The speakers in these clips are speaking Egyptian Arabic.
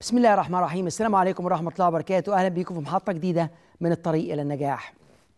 بسم الله الرحمن الرحيم السلام عليكم ورحمة الله وبركاته أهلا بكم في محطة جديدة من الطريق إلى النجاح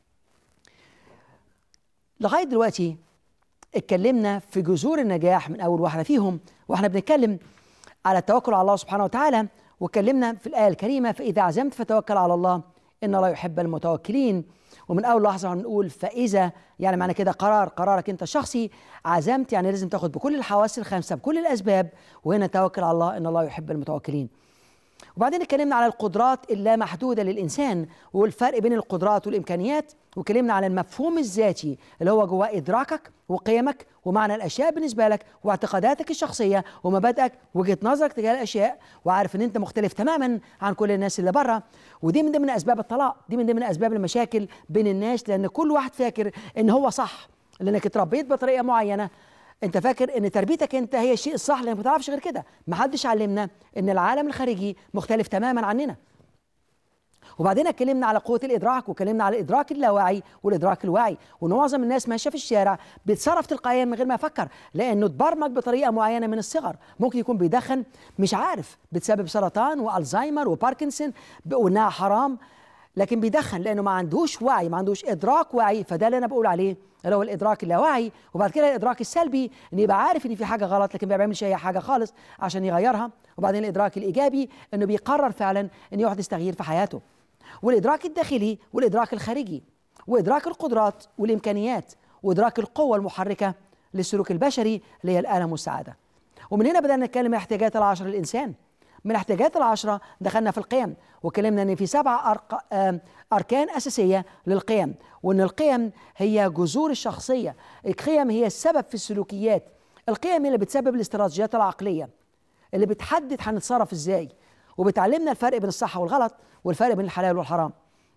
لغاية دلوقتي اتكلمنا في جذور النجاح من أول واحدة فيهم وإحنا بنتكلم على التوكل على الله سبحانه وتعالى واتكلمنا في الآية الكريمة فإذا عزمت فتوكل على الله إن الله يحب المتوكلين ومن أول لحظة هنقول فإذا يعني معنى كده قرار قرارك أنت الشخصي عزمت يعني لازم تاخد بكل الحواس الخمسة بكل الأسباب وهنا توكل على الله إن الله يحب المتوكلين وبعدين اتكلمنا على القدرات اللامحدودة للإنسان والفرق بين القدرات والإمكانيات واتكلمنا على المفهوم الذاتي اللي هو جواه إدراكك وقيمك ومعنى الأشياء بالنسبة لك واعتقاداتك الشخصية ومبادئك وجهة نظرك تجاه الأشياء وعارف إن أنت مختلف تماما عن كل الناس اللي بره ودي من ضمن أسباب الطلاق دي من ضمن أسباب المشاكل بين الناس لأن كل واحد فاكر إن هو صح لأنك اتربيت بطريقة معينة انت فاكر ان تربيتك انت هي الشيء الصح لانك ما تعرفش غير كده ما حدش علمنا ان العالم الخارجي مختلف تماما عننا وبعدين اتكلمنا على قوه الادراك واتكلمنا على الادراك اللاواعي والادراك الواعي وان معظم الناس ماشيه في الشارع بيتصرف تلقائيا من غير ما يفكر لانه اتبرمج بطريقه معينه من الصغر ممكن يكون بيدخن مش عارف بتسبب سرطان والزهايمر وباركنسون وانها حرام لكن بيدخن لانه ما عندوش وعي ما عندوش ادراك واعي فده اللي انا بقول عليه اللي هو الادراك اللاواعي وبعد كده الادراك السلبي ان يبقى عارف ان في حاجه غلط لكن ما بيعملش اي حاجه خالص عشان يغيرها وبعدين الادراك الايجابي انه بيقرر فعلا ان يحدث تغيير في حياته والادراك الداخلي والادراك الخارجي وادراك القدرات والامكانيات وادراك القوه المحركه للسلوك البشري اللي هي الالم والسعاده ومن هنا بدانا نتكلم عن احتياجات العشر للانسان من الاحتياجات العشرة دخلنا في القيم وكلمنا ان في سبع أرق... اركان اساسيه للقيم وان القيم هي جذور الشخصيه القيم هي السبب في السلوكيات القيم هي اللي بتسبب الاستراتيجيات العقليه اللي بتحدد هنتصرف ازاي وبتعلمنا الفرق بين الصح والغلط والفرق بين الحلال والحرام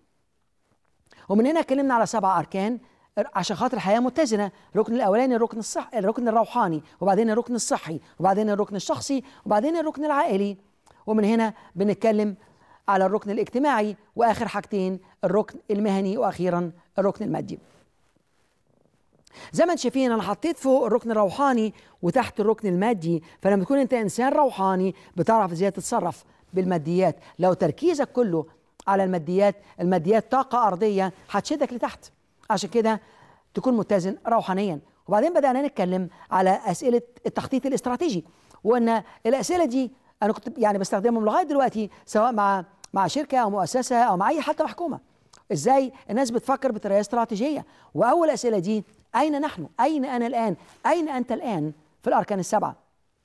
ومن هنا اتكلمنا على سبع اركان عشان خاطر الحياه متزنه الركن الاولاني الركن الصح الركن الروحاني وبعدين الركن الصحي وبعدين الركن الشخصي وبعدين الركن العائلي ومن هنا بنتكلم على الركن الاجتماعي واخر حاجتين الركن المهني واخيرا الركن المادي زي ما انتم شايفين انا حطيت فوق الركن الروحاني وتحت الركن المادي فلما تكون انت انسان روحاني بتعرف ازاي تتصرف بالماديات لو تركيزك كله على الماديات الماديات طاقه ارضيه هتشدك لتحت عشان كده تكون متزن روحانيا وبعدين بدانا نتكلم على اسئله التخطيط الاستراتيجي وان الاسئله دي انا كنت يعني بستخدمهم لغايه دلوقتي سواء مع مع شركه او مؤسسه او مع اي حتى محكومه ازاي الناس بتفكر بطريقه استراتيجيه واول اسئله دي اين نحن اين انا الان اين انت الان في الاركان السبعه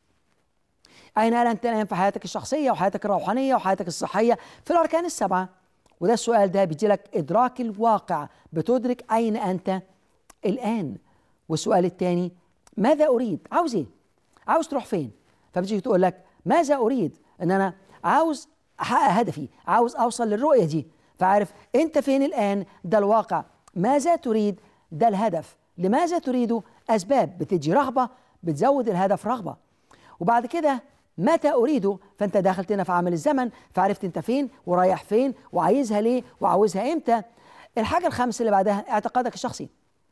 اين انت الان في حياتك الشخصيه وحياتك الروحانيه وحياتك الصحيه في الاركان السبعه وده السؤال ده بيدي لك ادراك الواقع بتدرك اين انت الان والسؤال الثاني ماذا اريد عاوز ايه عاوز تروح فين فبتيجي تقول لك ماذا اريد ان انا عاوز احقق هدفي عاوز اوصل للرؤيه دي فعارف انت فين الان ده الواقع ماذا تريد ده الهدف لماذا تريده اسباب بتدي رغبه بتزود الهدف رغبه وبعد كده متى اريده فانت داخل هنا في عمل الزمن فعرفت انت فين ورايح فين وعايزها ليه وعاوزها امتى الحاجه الخامسه اللي بعدها اعتقادك الشخصي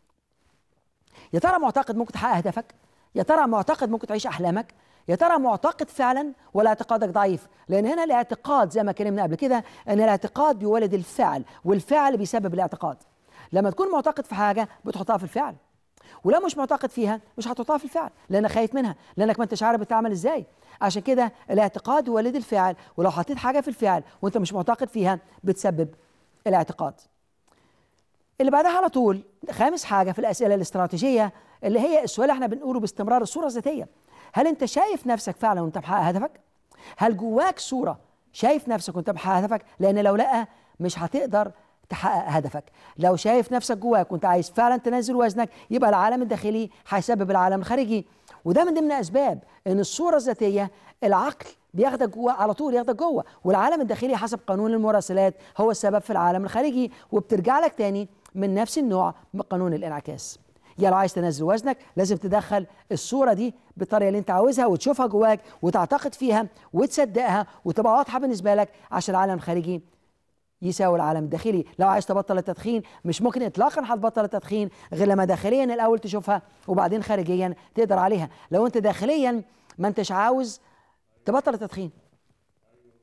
يا ترى معتقد ممكن تحقق هدفك يا ترى معتقد ممكن تعيش احلامك يا ترى معتقد فعلا ولا اعتقادك ضعيف لان هنا الاعتقاد زي ما اتكلمنا قبل كده ان الاعتقاد بيولد الفعل والفعل بيسبب الاعتقاد لما تكون معتقد في حاجه بتحطها في الفعل ولو مش معتقد فيها مش هتحطها في الفعل لانك خايف منها لانك ما انتش عارف بتعمل ازاي عشان كده الاعتقاد يولد الفعل ولو حطيت حاجه في الفعل وانت مش معتقد فيها بتسبب الاعتقاد اللي بعدها على طول خامس حاجه في الاسئله الاستراتيجيه اللي هي السؤال اللي احنا بنقوله باستمرار الصوره الذاتيه هل انت شايف نفسك فعلا وانت محقق هدفك هل جواك صوره شايف نفسك وانت محقق هدفك لان لو لا مش هتقدر تحقق هدفك لو شايف نفسك جواك وانت عايز فعلا تنزل وزنك يبقى العالم الداخلي هيسبب العالم الخارجي وده من ضمن اسباب ان الصوره الذاتيه العقل بياخدك جوه على طول ياخدك جوه والعالم الداخلي حسب قانون المراسلات هو السبب في العالم الخارجي وبترجع لك تاني من نفس النوع من قانون الانعكاس يا لو عايز تنزل وزنك لازم تدخل الصوره دي بالطريقه اللي انت عاوزها وتشوفها جواك وتعتقد فيها وتصدقها وتبقى واضحه بالنسبه لك عشان العالم الخارجي يساوي العالم الداخلي لو عايز تبطل التدخين مش ممكن اطلاقا هتبطل التدخين غير لما داخليا الاول تشوفها وبعدين خارجيا تقدر عليها لو انت داخليا ما انتش عاوز تبطل التدخين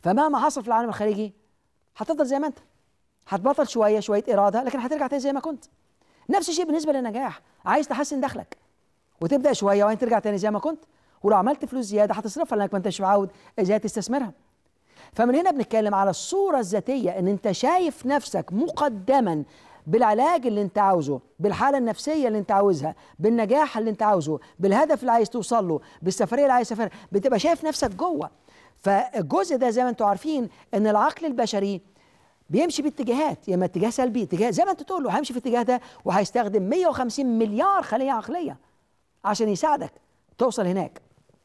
فمهما حصل في العالم الخارجي هتفضل زي ما انت هتبطل شويه شويه اراده لكن هترجع تاني زي ما كنت نفس الشيء بالنسبه للنجاح عايز تحسن دخلك وتبدا شويه وبعدين ترجع تاني زي ما كنت ولو عملت فلوس زياده هتصرفها لانك ما انتش معود ازاي تستثمرها فمن هنا بنتكلم على الصوره الذاتيه ان انت شايف نفسك مقدما بالعلاج اللي انت عاوزه بالحاله النفسيه اللي انت عاوزها بالنجاح اللي انت عاوزه بالهدف اللي عايز توصل له بالسفريه اللي عايز تسافرها بتبقى شايف نفسك جوه فالجزء ده زي ما انتم عارفين ان العقل البشري بيمشي باتجاهات يا اما اتجاه سلبي اتجاه زي ما انت تقول له هيمشي في الاتجاه ده وهيستخدم 150 مليار خليه عقليه عشان يساعدك توصل هناك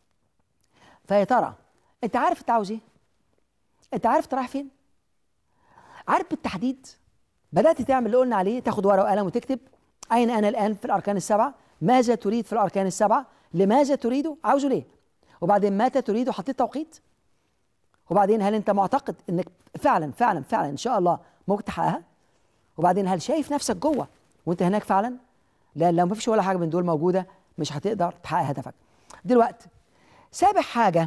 فيا ترى انت عارف انت عاوز ايه انت عارف انت رايح فين عارف بالتحديد بدات تعمل اللي قلنا عليه تاخد ورقه وقلم وتكتب اين انا الان في الاركان السبعه ماذا تريد في الاركان السبعه لماذا تريده عاوزه ليه وبعدين متى تريده حطيت توقيت وبعدين هل انت معتقد انك فعلا فعلا فعلا ان شاء الله ممكن تحققها وبعدين هل شايف نفسك جوه وانت هناك فعلا لا لو ما فيش ولا حاجه من دول موجوده مش هتقدر تحقق هدفك دلوقتي سابع حاجه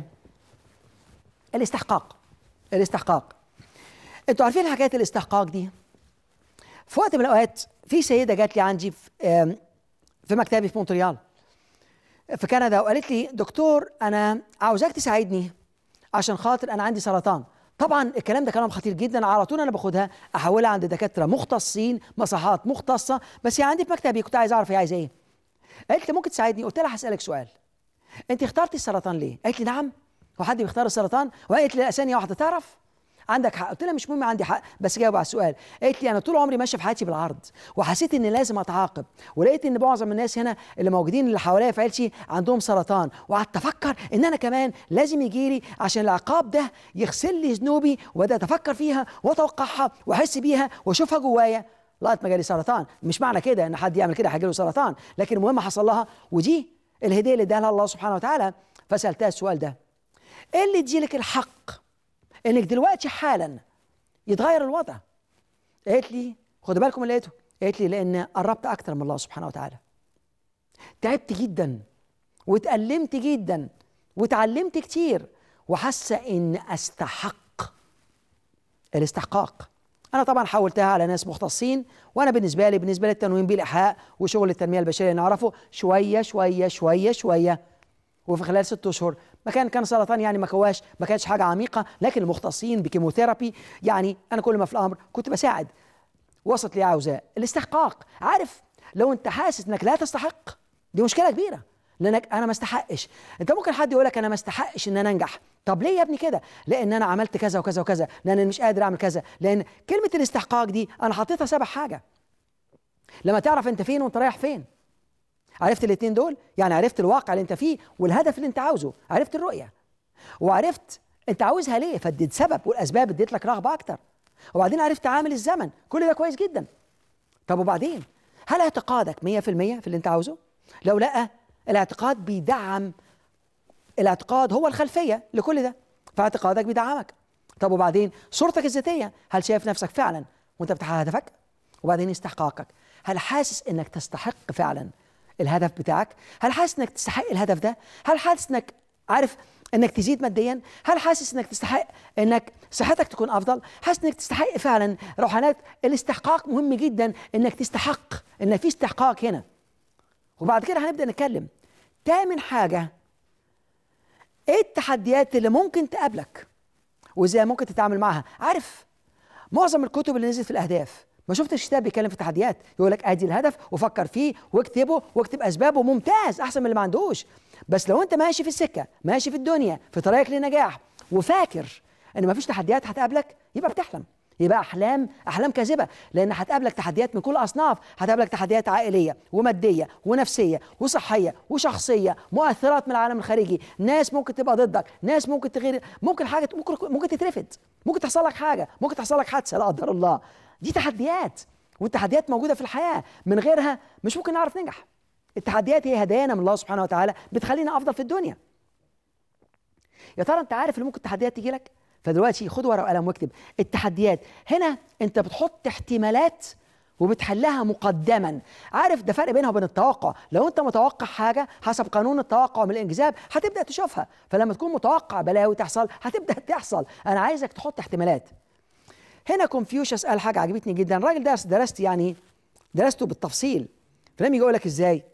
الاستحقاق الاستحقاق انتوا عارفين حكايه الاستحقاق دي في وقت من الاوقات في سيده جات لي عندي في في مكتبي في مونتريال في كندا وقالت لي دكتور انا عاوزاك تساعدني عشان خاطر انا عندي سرطان طبعا الكلام ده كلام خطير جدا على طول انا باخدها احولها عند دكاتره مختصين مصحات مختصه بس هي عندي في مكتبي كنت عايز اعرف هي عايزه ايه قالت لي ممكن تساعدني قلت لها هسالك سؤال انت اخترتي السرطان ليه قالت لي نعم هو حد بيختار السرطان وقالت لي ثانيه واحده تعرف عندك حق قلت لها مش مهم عندي حق بس جاوب على السؤال قالت لي انا طول عمري ماشيه في حياتي بالعرض وحسيت اني لازم اتعاقب ولقيت ان معظم الناس هنا اللي موجودين اللي حواليا في عيلتي عندهم سرطان وقعدت افكر ان انا كمان لازم يجي لي عشان العقاب ده يغسل لي ذنوبي وبدات افكر فيها واتوقعها واحس بيها واشوفها جوايا لغايه ما جالي سرطان مش معنى كده ان حد يعمل كده هيجي له سرطان لكن المهم حصل لها ودي الهديه اللي اداها لها الله سبحانه وتعالى فسالتها السؤال ده ايه اللي يديلك الحق انك دلوقتي حالا يتغير الوضع قالت لي خدوا بالكم اللي لقيته قالت لي لان قربت اكتر من الله سبحانه وتعالى تعبت جدا واتألمت جدا وتعلمت كتير وحاسه ان استحق الاستحقاق انا طبعا حولتها على ناس مختصين وانا بالنسبه لي بالنسبه للتنويم بالايحاء وشغل التنميه البشريه اللي نعرفه شويه شويه شويه شويه وفي خلال ست اشهر ما كان كان سرطان يعني ما كواش ما كانش حاجه عميقه لكن المختصين بكيموثيرابي يعني انا كل ما في الامر كنت بساعد وصلت لي عاوزاه الاستحقاق عارف لو انت حاسس انك لا تستحق دي مشكله كبيره لانك انا ما استحقش انت ممكن حد يقول لك انا ما استحقش ان انا انجح طب ليه يا ابني كده لان انا عملت كذا وكذا وكذا لان انا مش قادر اعمل كذا لان كلمه الاستحقاق دي انا حطيتها سبع حاجه لما تعرف انت فين وانت رايح فين عرفت الاثنين دول يعني عرفت الواقع اللي انت فيه والهدف اللي انت عاوزه عرفت الرؤيه وعرفت انت عاوزها ليه فاديت سبب والاسباب اديت لك رغبه اكتر وبعدين عرفت عامل الزمن كل ده كويس جدا طب وبعدين هل اعتقادك 100% في اللي انت عاوزه لو لا الاعتقاد بيدعم الاعتقاد هو الخلفيه لكل ده فاعتقادك بيدعمك طب وبعدين صورتك الذاتيه هل شايف نفسك فعلا وانت بتحقق هدفك وبعدين استحقاقك هل حاسس انك تستحق فعلا الهدف بتاعك هل حاسس انك تستحق الهدف ده هل حاسس انك عارف انك تزيد ماديا هل حاسس انك تستحق انك صحتك تكون افضل حاسس انك تستحق فعلا روحانات الاستحقاق مهم جدا انك تستحق ان في استحقاق هنا وبعد كده هنبدا نتكلم تامن حاجه ايه التحديات اللي ممكن تقابلك وازاي ممكن تتعامل معها عارف معظم الكتب اللي نزلت في الاهداف ما شفتش كتاب بيتكلم في التحديات يقول لك ادي الهدف وفكر فيه واكتبه واكتب اسبابه ممتاز احسن من اللي ما عندوش بس لو انت ماشي في السكه ماشي في الدنيا في طريقك للنجاح وفاكر ان ما فيش تحديات هتقابلك يبقى بتحلم يبقى احلام احلام كاذبه لان هتقابلك تحديات من كل اصناف هتقابلك تحديات عائليه وماديه ونفسيه وصحيه وشخصيه مؤثرات من العالم الخارجي ناس ممكن تبقى ضدك ناس ممكن تغير ممكن حاجه ممكن ممكن تترفد ممكن تحصل لك حاجه ممكن تحصل لك حادثه لا قدر الله دي تحديات والتحديات موجوده في الحياه من غيرها مش ممكن نعرف ننجح التحديات هي هدايا من الله سبحانه وتعالى بتخلينا افضل في الدنيا يا ترى انت عارف اللي ممكن التحديات تيجي لك فدلوقتي خد ورقه وقلم واكتب التحديات هنا انت بتحط احتمالات وبتحلها مقدما عارف ده فرق بينها وبين التوقع لو انت متوقع حاجه حسب قانون التوقع من الانجذاب هتبدا تشوفها فلما تكون متوقع بلاوي تحصل هتبدا تحصل انا عايزك تحط احتمالات هنا كونفيوشس قال حاجه عجبتني جدا الراجل درس درست يعني درسته بالتفصيل فلما يجي يقول لك ازاي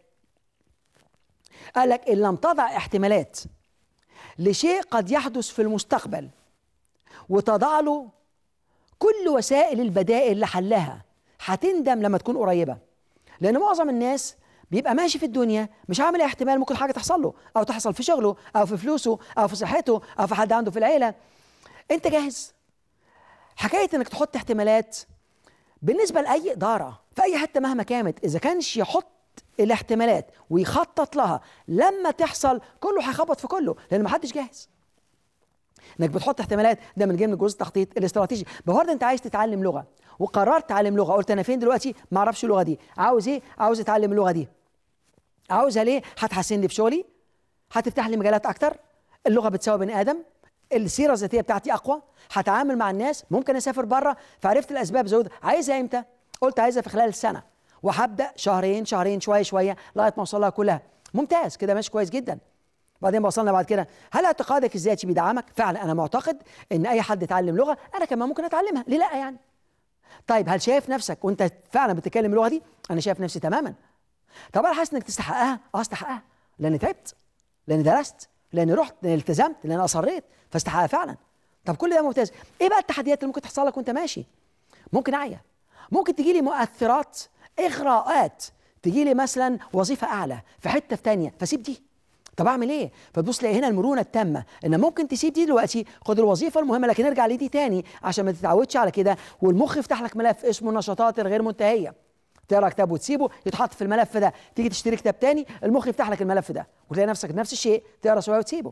قال لك ان لم تضع احتمالات لشيء قد يحدث في المستقبل وتضع له كل وسائل البدائل لحلها هتندم لما تكون قريبه لان معظم الناس بيبقى ماشي في الدنيا مش عامل احتمال ممكن حاجه تحصل له او تحصل في شغله او في فلوسه او في صحته او في حد عنده في العيله انت جاهز حكايه انك تحط احتمالات بالنسبه لاي اداره في اي حته مهما كانت اذا كانش يحط الاحتمالات ويخطط لها لما تحصل كله هيخبط في كله لان ما حدش جاهز انك بتحط احتمالات ده من ضمن جزء التخطيط الاستراتيجي بفرض انت عايز تتعلم لغه وقررت تعلم لغه قلت انا فين دلوقتي ما اعرفش اللغه دي عاوز ايه عاوز اتعلم اللغه دي عاوزها ليه هتحسن لي في شغلي هتفتح لي مجالات اكتر اللغه بتساوي بني ادم السيره الذاتيه بتاعتي اقوى هتعامل مع الناس ممكن اسافر بره فعرفت الاسباب زود عايزها امتى قلت عايزها في خلال السنه وهبدا شهرين شهرين شويه شويه لغايه ما اوصل لها كلها ممتاز كده ماشي كويس جدا بعدين وصلنا بعد كده هل اعتقادك الذاتي بيدعمك فعلا انا معتقد ان اي حد يتعلم لغه انا كمان ممكن اتعلمها ليه لا يعني طيب هل شايف نفسك وانت فعلا بتتكلم اللغه دي انا شايف نفسي تماما طب انا حاسس انك تستحقها اه استحقها لان تعبت لان درست لان رحت لان التزمت لان اصريت فاستحقها فعلا طب كل ده ممتاز ايه بقى التحديات اللي ممكن تحصل لك وانت ماشي ممكن اعيا ممكن تجي لي مؤثرات اغراءات تجي لي مثلا وظيفه اعلى في حته في ثانيه فسيب دي طب اعمل ايه فتبص تلاقي هنا المرونه التامه ان ممكن تسيب دي دلوقتي خد الوظيفه المهمه لكن ارجع لدي تاني عشان ما تتعودش على كده والمخ يفتح لك ملف اسمه النشاطات الغير منتهيه تقرا كتاب وتسيبه يتحط في الملف ده تيجي تشتري كتاب تاني المخ يفتح لك الملف ده وتلاقي نفسك نفس الشيء تقرا شويه وتسيبه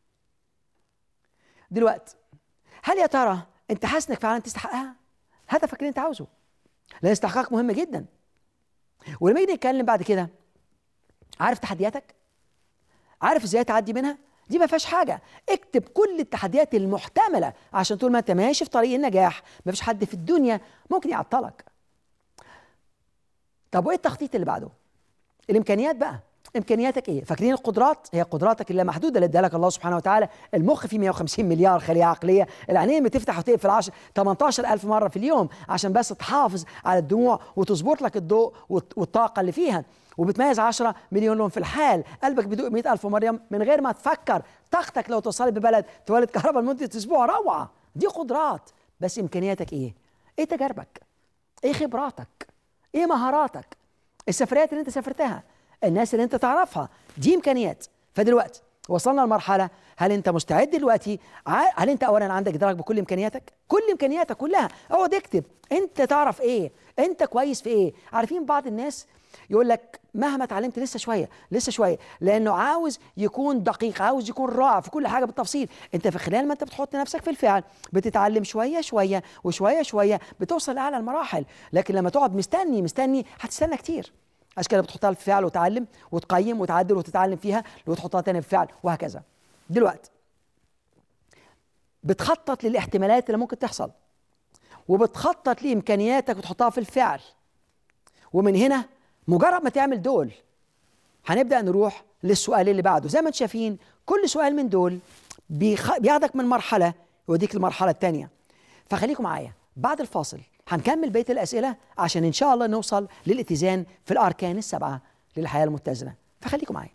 دلوقتي هل يا ترى انت حاسس انك فعلا تستحقها هدفك اللي انت عاوزه لان استحقاقك مهم جدا ولما نيجي نتكلم بعد كده عارف تحدياتك عارف ازاي تعدي منها دي ما فيهاش حاجه اكتب كل التحديات المحتمله عشان طول ما انت ماشي في طريق النجاح ما فيش حد في الدنيا ممكن يعطلك طب وايه التخطيط اللي بعده الامكانيات بقى امكانياتك ايه فاكرين القدرات هي قدراتك اللامحدوده اللي اداها لك الله سبحانه وتعالى المخ فيه 150 مليار خليه عقليه العينين بتفتح وتقفل 10 18000 مره في اليوم عشان بس تحافظ على الدموع وتظبط لك الضوء والطاقه اللي فيها وبتميز 10 مليون لون في الحال قلبك بيدق 100000 مرة من غير ما تفكر طاقتك لو توصلت ببلد تولد كهرباء لمده اسبوع روعه دي قدرات بس امكانياتك ايه ايه تجاربك ايه خبراتك ايه مهاراتك السفريات اللي انت سافرتها الناس اللي انت تعرفها دي امكانيات فدلوقتي وصلنا لمرحله هل انت مستعد دلوقتي هل انت اولا عندك ادراك بكل امكانياتك كل امكانياتك كلها اقعد اكتب انت تعرف ايه انت كويس في ايه عارفين بعض الناس يقول لك مهما اتعلمت لسه شويه لسه شويه لانه عاوز يكون دقيق عاوز يكون رائع في كل حاجه بالتفصيل انت في خلال ما انت بتحط نفسك في الفعل بتتعلم شويه شويه وشويه شويه بتوصل لاعلى المراحل لكن لما تقعد مستني مستني هتستنى كتير عشان كده بتحطها في فعل وتعلم وتقيم وتعدل وتتعلم فيها وتحطها تاني في فعل وهكذا دلوقتي بتخطط للاحتمالات اللي ممكن تحصل وبتخطط لامكانياتك وتحطها في الفعل ومن هنا مجرد ما تعمل دول هنبدا نروح للسؤال اللي بعده زي ما انتم شايفين كل سؤال من دول بيخ... بياخدك من مرحله يوديك المرحله الثانيه فخليكم معايا بعد الفاصل هنكمل بقيه الاسئله عشان ان شاء الله نوصل للاتزان في الاركان السبعه للحياه المتزنه فخليكم معايا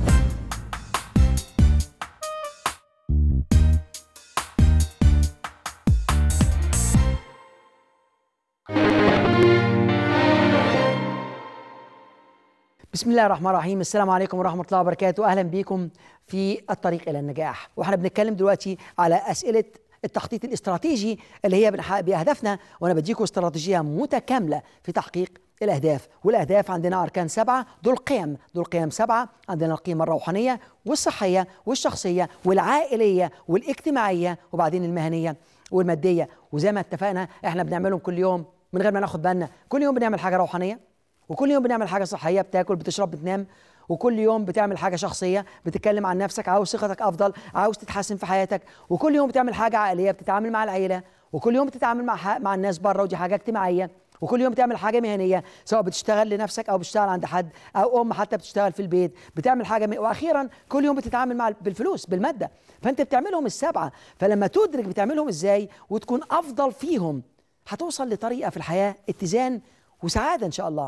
بسم الله الرحمن الرحيم السلام عليكم ورحمة الله وبركاته أهلا بكم في الطريق إلى النجاح وإحنا بنتكلم دلوقتي على أسئلة التخطيط الاستراتيجي اللي هي بأهدافنا وأنا بديكم استراتيجية متكاملة في تحقيق الأهداف والأهداف عندنا أركان سبعة دول قيم دول قيم سبعة عندنا القيمة الروحانية والصحية والشخصية والعائلية والاجتماعية وبعدين المهنية والمادية وزي ما اتفقنا احنا بنعملهم كل يوم من غير ما ناخد بالنا كل يوم بنعمل حاجة روحانية وكل يوم بنعمل حاجه صحيه بتاكل بتشرب بتنام وكل يوم بتعمل حاجه شخصيه بتتكلم عن نفسك عاوز ثقتك افضل عاوز تتحسن في حياتك وكل يوم بتعمل حاجه عائليه بتتعامل مع العيله وكل يوم بتتعامل مع مع الناس بره ودي حاجه اجتماعيه وكل يوم تعمل حاجه مهنيه سواء بتشتغل لنفسك او بتشتغل عند حد او ام حتى بتشتغل في البيت بتعمل حاجه مه... واخيرا كل يوم بتتعامل مع بالفلوس بالماده فانت بتعملهم السبعه فلما تدرك بتعملهم ازاي وتكون افضل فيهم هتوصل لطريقه في الحياه اتزان وسعاده ان شاء الله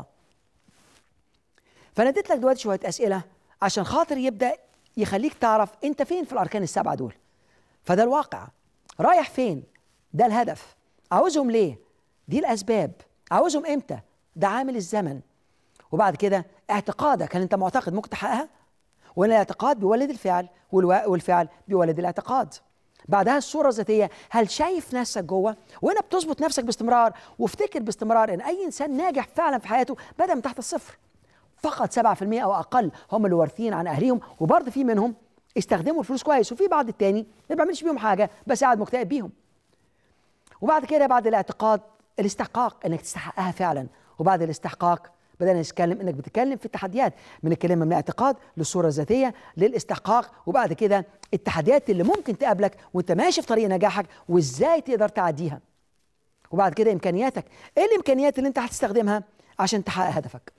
فانا اديت لك دلوقتي شويه اسئله عشان خاطر يبدا يخليك تعرف انت فين في الاركان السبعه دول فده الواقع رايح فين ده الهدف عاوزهم ليه دي الاسباب عاوزهم امتى ده عامل الزمن وبعد كده اعتقادك هل انت معتقد ممكن تحققها ولا الاعتقاد بيولد الفعل والفعل بيولد الاعتقاد بعدها الصورة الذاتية هل شايف نفسك جوه وهنا بتظبط نفسك باستمرار وافتكر باستمرار ان اي انسان ناجح فعلا في حياته بدأ من تحت الصفر فقط 7% او اقل هم اللي وارثين عن اهليهم وبرضه في منهم استخدموا الفلوس كويس وفي بعض التاني ما بيعملش بيهم حاجه بس قاعد مكتئب بيهم وبعد كده بعد الاعتقاد الاستحقاق انك تستحقها فعلا وبعد الاستحقاق بدأنا نتكلم انك بتتكلم في التحديات من الكلمه من الاعتقاد للصوره الذاتيه للاستحقاق وبعد كده التحديات اللي ممكن تقابلك وانت ماشي في طريق نجاحك وازاي تقدر تعديها وبعد كده امكانياتك ايه الامكانيات اللي انت هتستخدمها عشان تحقق هدفك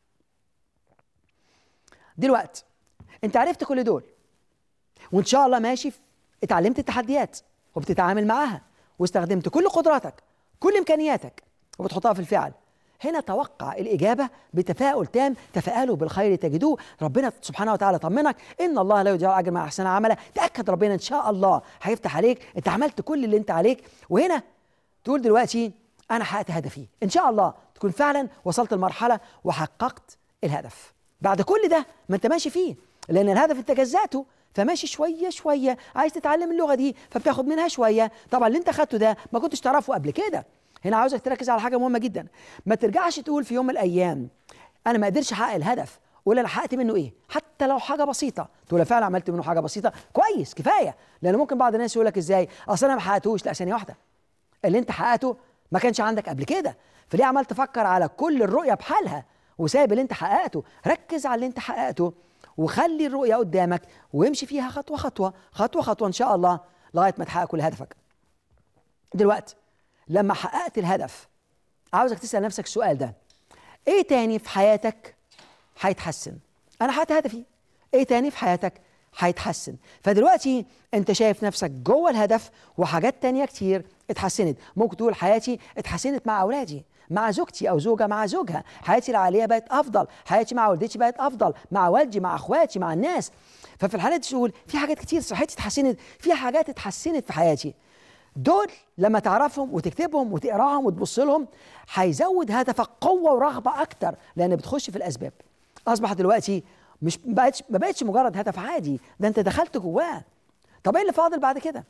دلوقتي انت عرفت كل دول وان شاء الله ماشي اتعلمت التحديات وبتتعامل معاها واستخدمت كل قدراتك كل امكانياتك وبتحطها في الفعل هنا توقع الإجابة بتفاؤل تام تفاءلوا بالخير تجدوه ربنا سبحانه وتعالى طمنك إن الله لا يضيع أجر ما أحسن عملا تأكد ربنا إن شاء الله هيفتح عليك أنت عملت كل اللي أنت عليك وهنا تقول دلوقتي أنا حققت هدفي إن شاء الله تكون فعلا وصلت المرحلة وحققت الهدف بعد كل ده ما أنت ماشي فيه لأن الهدف أنت جزأته فماشي شويه شويه عايز تتعلم اللغه دي فبتاخد منها شويه طبعا اللي انت خدته ده ما كنتش تعرفه قبل كده هنا عاوزك تركز على حاجه مهمه جدا ما ترجعش تقول في يوم من الايام انا ما قدرش احقق الهدف قول انا حققت منه ايه حتى لو حاجه بسيطه تقول فعلا عملت منه حاجه بسيطه كويس كفايه لان ممكن بعض الناس يقول لك ازاي اصل انا ما حققتوش لا ثانيه واحده اللي انت حققته ما كانش عندك قبل كده فليه عمال تفكر على كل الرؤيه بحالها وسايب اللي انت حققته ركز على اللي انت حققته وخلي الرؤيه قدامك وامشي فيها خطوه خطوه خطوه خطوه ان شاء الله لغايه ما تحقق كل هدفك دلوقتي لما حققت الهدف عاوزك تسال نفسك السؤال ده ايه تاني في حياتك هيتحسن انا حققت هدفي ايه تاني في حياتك هيتحسن فدلوقتي انت شايف نفسك جوه الهدف وحاجات تانية كتير اتحسنت ممكن تقول حياتي اتحسنت مع اولادي مع زوجتي او زوجه مع زوجها حياتي العائليه بقت افضل حياتي مع والدتي بقت افضل مع والدي مع اخواتي مع الناس ففي الحالات دي تقول في حاجات كتير صحتي اتحسنت في حاجات اتحسنت في حياتي دول لما تعرفهم وتكتبهم وتقراهم وتبص لهم هيزود هدفك قوه ورغبه اكتر لان بتخش في الاسباب اصبح دلوقتي مش ما بقتش ما بقتش مجرد هدف عادي ده انت دخلت جواه طب ايه اللي فاضل بعد كده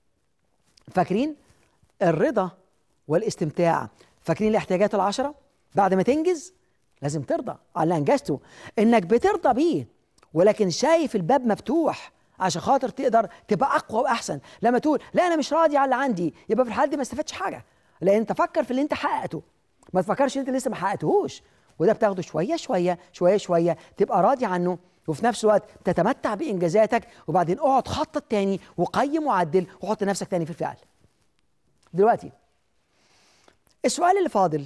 فاكرين الرضا والاستمتاع فاكرين الاحتياجات العشرة بعد ما تنجز لازم ترضى على اللي انجزته انك بترضى بيه ولكن شايف الباب مفتوح عشان خاطر تقدر تبقى اقوى واحسن لما تقول لا انا مش راضي على اللي عندي يبقى في الحاله دي ما استفدتش حاجه لان انت فكر في اللي انت حققته ما تفكرش انت لسه ما حققتهوش وده بتاخده شويه شويه شويه شويه تبقى راضي عنه وفي نفس الوقت تتمتع بانجازاتك وبعدين اقعد خطط تاني وقيم وعدل وحط نفسك تاني في الفعل دلوقتي السؤال اللي فاضل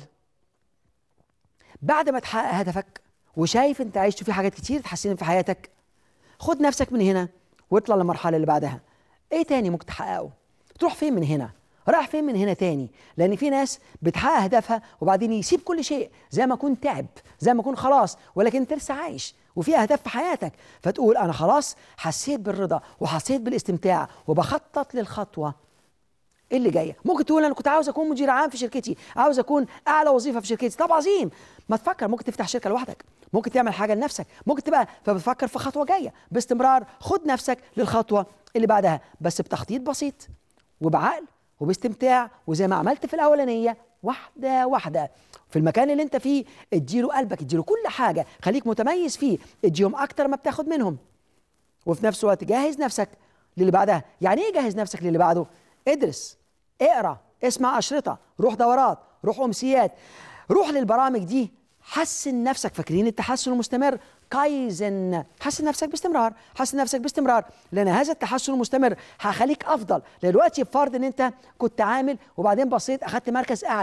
بعد ما تحقق هدفك وشايف انت عشت في حاجات كتير تحسن في حياتك خد نفسك من هنا واطلع للمرحله اللي بعدها ايه تاني ممكن تحققه تروح فين من هنا رايح فين من هنا تاني لان في ناس بتحقق هدفها وبعدين يسيب كل شيء زي ما يكون تعب زي ما يكون خلاص ولكن انت لسه عايش وفي اهداف في حياتك فتقول انا خلاص حسيت بالرضا وحسيت بالاستمتاع وبخطط للخطوه اللي جايه ممكن تقول انا كنت عاوز اكون مدير عام في شركتي عاوز اكون اعلى وظيفه في شركتي طب عظيم ما تفكر ممكن تفتح شركه لوحدك ممكن تعمل حاجه لنفسك ممكن تبقى فبتفكر في خطوه جايه باستمرار خد نفسك للخطوه اللي بعدها بس بتخطيط بسيط وبعقل وباستمتاع وزي ما عملت في الاولانيه واحده واحده في المكان اللي انت فيه اديله قلبك اديله كل حاجه خليك متميز فيه اديهم اكتر ما بتاخد منهم وفي نفس الوقت جهز نفسك للي بعدها يعني ايه جهز نفسك للي بعده ادرس اقرا اسمع اشرطه روح دورات روح امسيات روح للبرامج دي حسن نفسك فاكرين التحسن المستمر كايزن حسن نفسك باستمرار حسن نفسك باستمرار لان هذا التحسن المستمر هيخليك افضل دلوقتي بفرض ان انت كنت عامل وبعدين بصيت اخدت مركز اعلى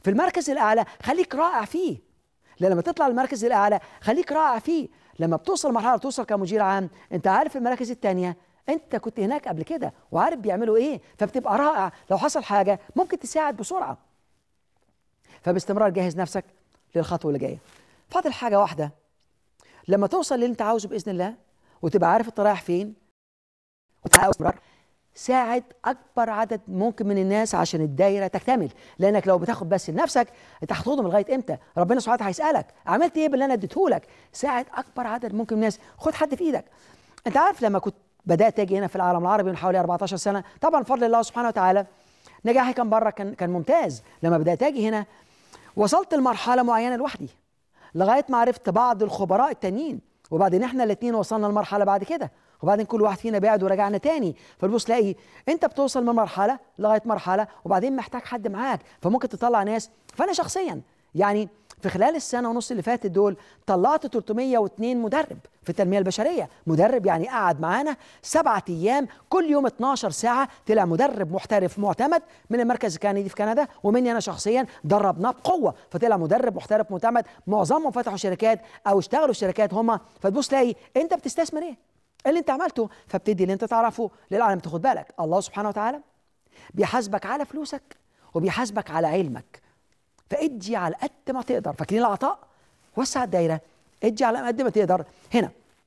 في المركز الاعلى خليك رائع فيه لما تطلع المركز الاعلى خليك رائع فيه لما بتوصل مرحله توصل كمدير عام انت عارف المراكز الثانيه انت كنت هناك قبل كده وعارف بيعملوا ايه فبتبقى رائع لو حصل حاجه ممكن تساعد بسرعه فباستمرار جهز نفسك للخطوه اللي جايه فاضل حاجه واحده لما توصل للي انت عاوزه باذن الله وتبقى عارف انت رايح فين وتحقق استمرار ساعد اكبر عدد ممكن من الناس عشان الدايره تكتمل لانك لو بتاخد بس لنفسك انت هتاخدهم لغايه امتى ربنا سبحانه وتعالى هيسالك عملت ايه باللي انا اديته لك ساعد اكبر عدد ممكن من الناس خد حد في ايدك انت عارف لما كنت بدات اجي هنا في العالم العربي من حوالي 14 سنه طبعا بفضل الله سبحانه وتعالى نجاحي كان بره كان كان ممتاز لما بدات اجي هنا وصلت لمرحله معينه لوحدي لغايه ما عرفت بعض الخبراء التانيين وبعدين احنا الاثنين وصلنا لمرحله بعد كده وبعدين كل واحد فينا بعد ورجعنا تاني فالبص تلاقي انت بتوصل من مرحله لغايه مرحله وبعدين محتاج حد معاك فممكن تطلع ناس فانا شخصيا يعني في خلال السنه ونص اللي فاتت دول طلعت 302 مدرب في التنميه البشريه مدرب يعني قعد معانا سبعة ايام كل يوم 12 ساعه طلع مدرب محترف معتمد من المركز الكندي في كندا ومني انا شخصيا دربناه بقوه فطلع مدرب محترف معتمد معظمهم فتحوا شركات او اشتغلوا شركات هم فتبص تلاقي انت بتستثمر ايه اللي انت عملته فبتدي اللي انت تعرفه للعالم تاخد بالك الله سبحانه وتعالى بيحاسبك على فلوسك وبيحاسبك على علمك فادي على قد ما تقدر فاكرين العطاء وسع الدايره ادي على قد ما تقدر هنا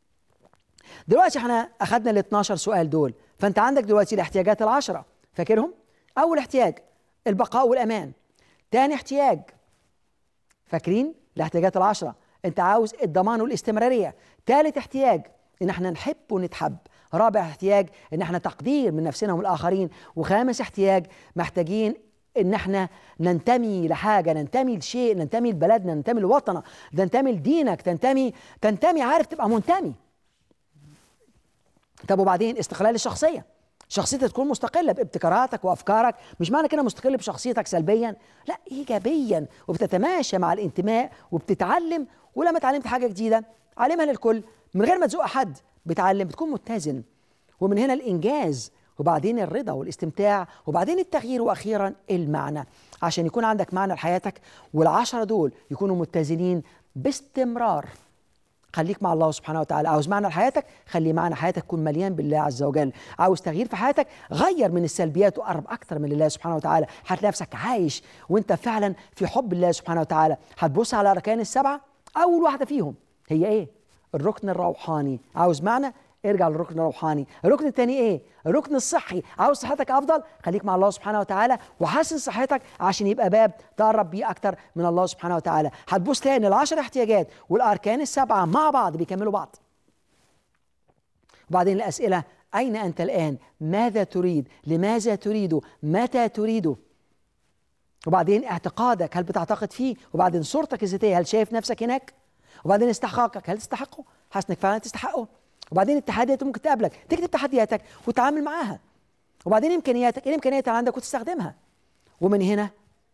دلوقتي احنا اخذنا ال 12 سؤال دول فانت عندك دلوقتي الاحتياجات العشره فاكرهم اول احتياج البقاء والامان تاني احتياج فاكرين الاحتياجات العشره انت عاوز الضمان والاستمراريه ثالث احتياج ان احنا نحب ونتحب رابع احتياج ان احنا تقدير من نفسنا ومن الاخرين وخامس احتياج محتاجين ان احنا ننتمي لحاجه ننتمي لشيء ننتمي لبلدنا ننتمي لوطننا ننتمي لدينك تنتمي تنتمي عارف تبقى منتمي طب وبعدين استقلال الشخصيه شخصيتك تكون مستقله بابتكاراتك وافكارك مش معنى كده مستقل بشخصيتك سلبيا لا ايجابيا وبتتماشى مع الانتماء وبتتعلم ولما اتعلمت حاجه جديده علمها للكل من غير ما تزق حد بتعلم بتكون متزن ومن هنا الانجاز وبعدين الرضا والاستمتاع وبعدين التغيير واخيرا المعنى عشان يكون عندك معنى لحياتك والعشرة دول يكونوا متزنين باستمرار خليك مع الله سبحانه وتعالى عاوز معنى لحياتك خلي معنى حياتك يكون مليان بالله عز وجل عاوز تغيير في حياتك غير من السلبيات وقرب اكتر من الله سبحانه وتعالى هتلاقي نفسك عايش وانت فعلا في حب الله سبحانه وتعالى هتبص على الاركان السبعه اول واحده فيهم هي ايه الركن الروحاني عاوز معنى ارجع للركن الروحاني الركن الثاني ايه الركن الصحي عاوز صحتك افضل خليك مع الله سبحانه وتعالى وحسن صحتك عشان يبقى باب تقرب بيه اكتر من الله سبحانه وتعالى هتبص تلاقي ان العشر احتياجات والاركان السبعه مع بعض بيكملوا بعض وبعدين الاسئله اين انت الان ماذا تريد لماذا تريد متى تريد وبعدين اعتقادك هل بتعتقد فيه وبعدين صورتك الذاتيه هل شايف نفسك هناك وبعدين استحقاقك هل تستحقه حاسس انك فعلا تستحقه وبعدين التحديات ممكن تقابلك تكتب تحدياتك وتتعامل معاها وبعدين امكانياتك ايه الامكانيات اللي عندك وتستخدمها ومن هنا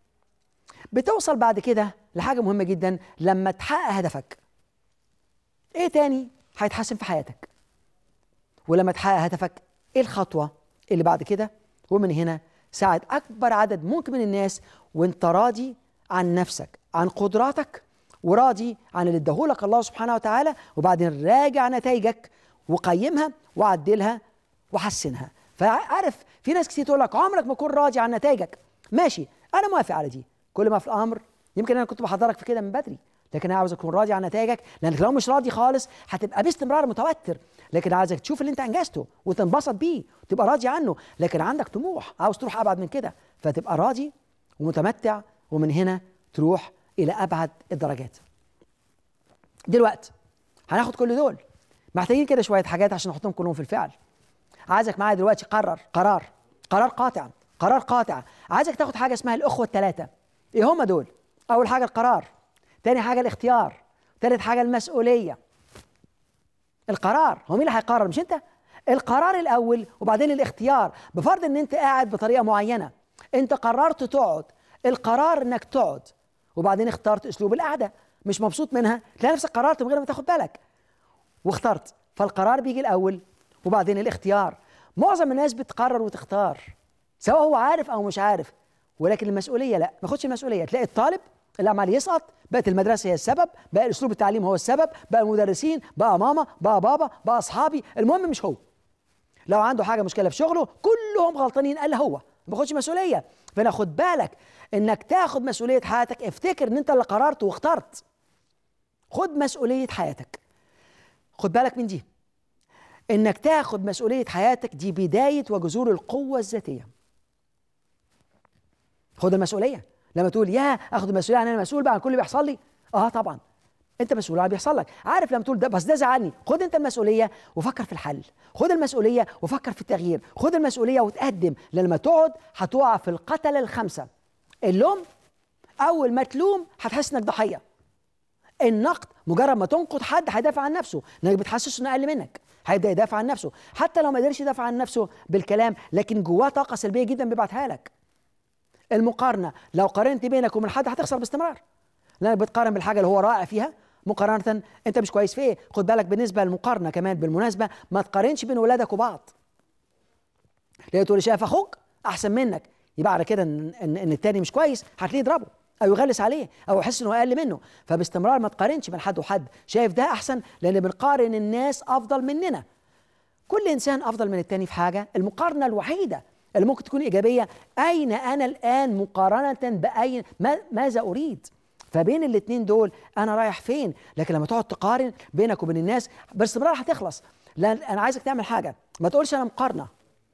بتوصل بعد كده لحاجه مهمه جدا لما تحقق هدفك ايه تاني هيتحسن في حياتك ولما تحقق هدفك ايه الخطوه اللي بعد كده ومن هنا ساعد اكبر عدد ممكن من الناس وانت راضي عن نفسك عن قدراتك وراضي عن اللي اداهولك الله سبحانه وتعالى وبعدين راجع نتائجك وقيمها وعدلها وحسنها فعارف في ناس كتير تقول لك عمرك ما تكون راضي عن نتائجك ماشي انا موافق على دي كل ما في الامر يمكن انا كنت بحضرك في كده من بدري لكن انا عاوزك تكون راضي عن نتائجك لانك لو مش راضي خالص هتبقى باستمرار متوتر لكن عايزك تشوف اللي انت انجزته وتنبسط بيه وتبقى راضي عنه لكن عندك طموح عاوز تروح ابعد من كده فتبقى راضي ومتمتع ومن هنا تروح الى ابعد الدرجات دلوقتي هناخد كل دول محتاجين كده شويه حاجات عشان نحطهم كلهم في الفعل عايزك معايا دلوقتي قرر قرار قرار قاطع قرار قاطع عايزك تاخد حاجه اسمها الاخوه الثلاثه ايه هم دول اول حاجه القرار تاني حاجه الاختيار تالت حاجه المسؤوليه القرار هو مين اللي هيقرر مش انت القرار الاول وبعدين الاختيار بفرض ان انت قاعد بطريقه معينه انت قررت تقعد القرار انك تقعد وبعدين اخترت اسلوب القعده مش مبسوط منها تلاقي نفسك قررت من غير ما تاخد بالك واخترت فالقرار بيجي الاول وبعدين الاختيار معظم الناس بتقرر وتختار سواء هو عارف او مش عارف ولكن المسؤوليه لا ما خدش المسؤوليه تلاقي الطالب اللي عمال يسقط بقت المدرسه هي السبب بقى اسلوب التعليم هو السبب بقى المدرسين بقى ماما بقى بابا بقى اصحابي المهم مش هو لو عنده حاجه مشكله في شغله كلهم غلطانين الا هو ما بياخدش مسؤوليه فانا خد بالك انك تاخد مسؤوليه حياتك افتكر ان انت اللي قررت واخترت خد مسؤوليه حياتك خد بالك من دي انك تاخد مسؤوليه حياتك دي بدايه وجذور القوه الذاتيه خد المسؤوليه لما تقول يا اخد المسؤوليه عن انا مسؤول بقى عن كل اللي بيحصل لي اه طبعا انت مسؤول عن اللي بيحصل لك عارف لما تقول ده بس ده زعلني خد انت المسؤوليه وفكر في الحل خد المسؤوليه وفكر في التغيير خد المسؤوليه وتقدم لما تقعد هتقع في القتله الخمسه اللوم اول ما تلوم هتحس انك ضحيه النقد مجرد ما تنقد حد هيدافع عن نفسه انك بتحسسه انه اقل منك هيبدا يدافع عن نفسه حتى لو ما قدرش يدافع عن نفسه بالكلام لكن جواه طاقه سلبيه جدا بيبعتها لك المقارنه لو قارنت بينك وبين حد هتخسر باستمرار لانك بتقارن بالحاجه اللي هو رائع فيها مقارنه انت مش كويس في ايه خد بالك بالنسبه للمقارنه كمان بالمناسبه ما تقارنش بين ولادك وبعض ليه تقول شايف اخوك احسن منك يبقى على كده ان ان, إن التاني مش كويس هتلاقيه يضربه او يغلس عليه او يحس انه اقل منه فباستمرار ما تقارنش بين حد وحد شايف ده احسن لان بنقارن الناس افضل مننا كل انسان افضل من التاني في حاجه المقارنه الوحيده اللي ممكن تكون ايجابيه اين انا الان مقارنه باين ما ماذا اريد فبين الاثنين دول انا رايح فين لكن لما تقعد تقارن بينك وبين الناس باستمرار هتخلص لان انا عايزك تعمل حاجه ما تقولش انا مقارنه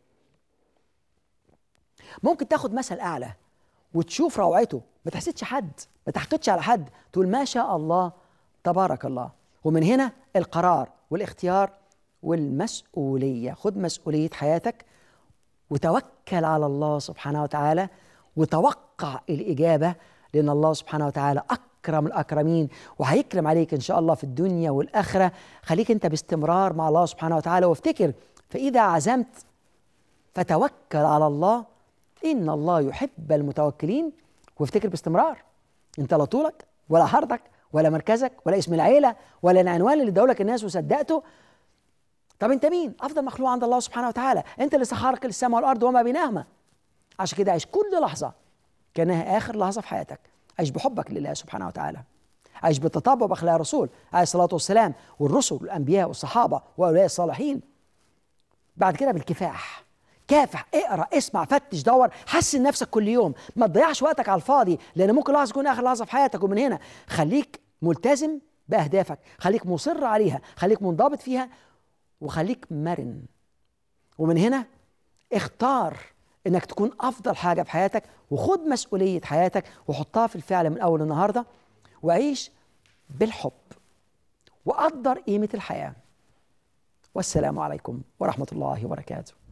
ممكن تاخد مثل اعلى وتشوف روعته ما تحسدش حد ما تحقدش على حد تقول ما شاء الله تبارك الله ومن هنا القرار والاختيار والمسؤوليه خد مسؤوليه حياتك وتوكل على الله سبحانه وتعالى وتوقع الاجابه لان الله سبحانه وتعالى اكرم الاكرمين وهيكرم عليك ان شاء الله في الدنيا والاخره خليك انت باستمرار مع الله سبحانه وتعالى وافتكر فاذا عزمت فتوكل على الله ان الله يحب المتوكلين وافتكر باستمرار انت لا طولك ولا عرضك ولا مركزك ولا اسم العيله ولا العنوان اللي ادولك الناس وصدقته طب انت مين افضل مخلوق عند الله سبحانه وتعالى انت اللي سخرك السماء والارض وما بينهما عشان كده عيش كل لحظه كانها اخر لحظه في حياتك عيش بحبك لله سبحانه وتعالى عيش بالتطبع باخلاق الرسول عليه الصلاه والسلام والرسل والانبياء والصحابه واولياء الصالحين بعد كده بالكفاح كافح اقرا اسمع فتش دور حسن نفسك كل يوم ما تضيعش وقتك على الفاضي لان ممكن لحظه تكون اخر لحظه في حياتك ومن هنا خليك ملتزم باهدافك خليك مصر عليها خليك منضبط فيها وخليك مرن ومن هنا اختار انك تكون افضل حاجه في حياتك وخد مسؤوليه حياتك وحطها في الفعل من اول النهارده وعيش بالحب وقدر قيمه الحياه والسلام عليكم ورحمه الله وبركاته